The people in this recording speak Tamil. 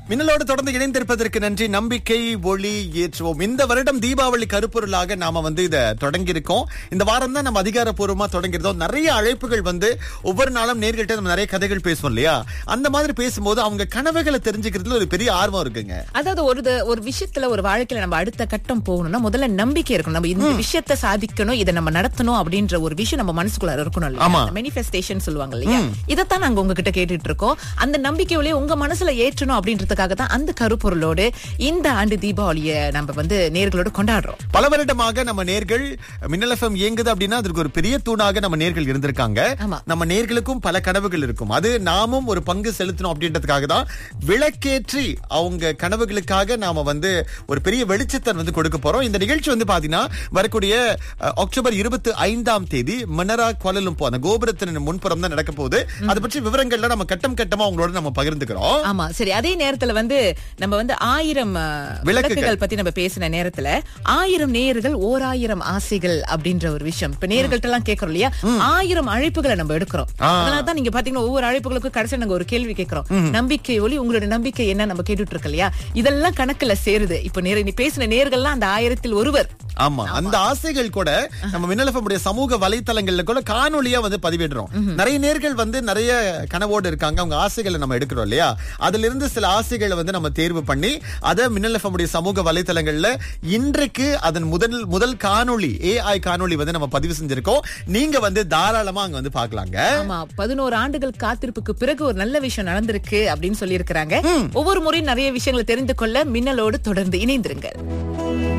மின்னலோடு தொடர்ந்து இணைந்திருப்பதற்கு நன்றி நம்பிக்கை ஒளி ஏற்றுவோம் இந்த வருடம் தீபாவளி கருப்பொருளாக நாம வந்து இத தொடங்கி இருக்கோம் இந்த வாரம் தான் நம்ம அதிகாரப்பூர்வமா தொடங்கிருந்தோம் நிறைய அழைப்புகள் வந்து ஒவ்வொரு நாளும் நேர்கிட்ட நம்ம நிறைய கதைகள் பேசுவோம் இல்லையா அந்த மாதிரி பேசும்போது அவங்க கனவுகளை தெரிஞ்சுக்கிறதுல ஒரு பெரிய ஆர்வம் இருக்குங்க அதாவது ஒரு த- ஒரு விஷயத்துல ஒரு வாழ்க்கையில நம்ம அடுத்த கட்டம் போகணும்னா முதல்ல நம்பிக்கை இருக்கணும் நம்ம இந்த விஷயத்தை சாதிக்கணும் இதை நம்ம நடத்தணும் அப்படின்ற ஒரு விஷயம் நம்ம மனசுக்குள்ள இருக்கணும் ஆமா. மேனிஃபெஸ்டேஷன் சொல்லுவாங்க இல்லையா இதைத்தான் நாங்க உங்ககிட்ட கேட்டுட்டு இருக்கோம் அந்த நம்பிக்கை வழியை உங்க மனசுல ஏற்றணும் அப்படின்றதுக்காக தான் அந்த கருப்பொருளோடு இந்த ஆண்டு தீபாவளியை நம்ம வந்து நேர்களோட கொண்டாடுறோம் பல வருடமாக நம்ம நேர்கள் மின்னல் எஃப்எம் இயங்குது அப்படின்னா அதற்கு ஒரு பெரிய தூணாக நம்ம நேர்கள் இருந்திருக்காங்க ஆமா. நம்ம நேர்களுக்கும் பல கனவுகள் இருக்கும் அது நாமும் ஒரு பங்கு செலுத்தணும் அப்படின்றதுக்காக தான் விளக்கேற்றி அவங்க கனவுகளுக்காக நாம வந்து ஒரு பெரிய வெளிச்சத்தை வந்து கொடுக்க போறோம் இந்த நிகழ்ச்சி வந்து பாத்தீங்கன்னா வரக்கூடிய அஹ், அக்டோபர் இருபத்தி ஐந்தாம் தேதி மன்னரா கோலலும்போ அந்த கோபுரத்தின் முன்புறம் தான் நடக்க போகுது அதை பற்றி விவரங்கள்ல நம்ம கட்டம் கட்டமா அவங்களோட நம்ம பகிர்ந்துக்கிறோம் ஆமா சரி அதே நேரத்துல வந்து நம்ம வந்து ஆயிரம் அஹ், விளக்குகள். விளக்குகள் பத்தி நம்ம பேசின நேரத்துல ஆயிரம் நேர்கள் ஓர் ஆயிரம் ஆசைகள் அப்படின்ற ஒரு விஷயம் இப்ப நேர்கள்ட்ட எல்லாம் கேக்குறோம் இல்லையா ஆயிரம் அழைப்புகளை நம்ம எடுக்கிறோம் ஆ. அதனால தான் நீங்க பாத்தீங்கன்னா ஒவ்வொரு அழைப்புகளுக்கும் கடைசியா நாங்க ஒரு கேள்வி கேட்கிறோம் நம்பிக்கை ஒளி உங்களோட நம்பிக்கை என்ன நம்ம கேட்டுட்டு இருக்கோம் இல்லையா இதெல்லாம் கணக்குல சேருது இப்ப நேர நீ பேசின நேர்கள்லாம் அந்த ஆயிரத்தில் ஒருவர் ஆமா அந்த ஆசைகள் கூட நம்ம மின்னலஃபமுடைய சமூக வலைத்தளங்கள்ல கூட காணொளியா வந்து பதிவிடுறோம் நிறைய நேர்கள் வந்து நிறைய கனவோடு இருக்காங்க அவங்க ஆசைகளை நம்ம எடுக்கிறோம் இல்லையா அதுல இருந்து சில ஆசைகளை வந்து நம்ம தேர்வு பண்ணி அதை மின்னலஃபமுடைய சமூக வலைத்தளங்கள்ல இன்றைக்கு அதன் முதல் முதல் காணொளி ஏஐ காணொளி வந்து நம்ம பதிவு செஞ்சிருக்கோம் நீங்க வந்து தாராளமா அங்க வந்து பாக்கலாங்க ஆமா பதினோரு ஆண்டுகள் காத்திருப்புக்கு பிறகு ஒரு நல்ல விஷயம் நடந்திருக்கு அப்படின்னு சொல்லி ஒவ்வொரு முறையும் நிறைய விஷயங்களை தெரிந்து கொள்ள மின்னலோடு தொடர்ந்து இணைந்திருங்கள்